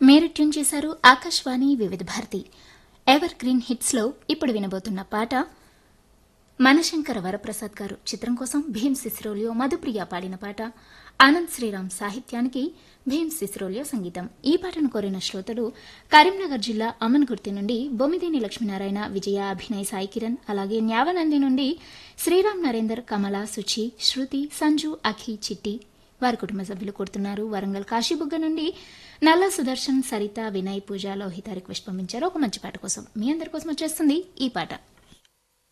మీరు ట్యూన్ చేశారు ఆకాశవాణి వివిధ భారతి ఎవర్ గ్రీన్ హిట్స్లో ఇప్పుడు వినబోతున్న పాట మనశంకర వరప్రసాద్ గారు చిత్రం కోసం భీమ్ సిసిరోలియో మధుప్రియ పాడిన పాట ఆనంద్ శ్రీరామ్ సాహిత్యానికి భీమ్ సిసిరోలియో సంగీతం ఈ పాటను కోరిన శ్రోతలు కరీంనగర్ జిల్లా అమన్గుర్తి నుండి బొమ్మిదేని లక్ష్మీనారాయణ విజయ అభినయ్ సాయి కిరణ్ అలాగే న్యావనంది నుండి శ్రీరామ్ నరేందర్ కమల సుచి శృతి సంజు అఖి చిట్టి వారి కుటుంబ సభ్యులు కోరుతున్నారు వరంగల్ కాశీబుగ్గ నుండి నల్ల సుదర్శన్ సరిత వినయ్ పూజ లోహిత రిక్వెస్ట్ పంపించారు ఒక మంచి పాట కోసం మీ అందరి కోసం వచ్చేస్తుంది ఈ పాట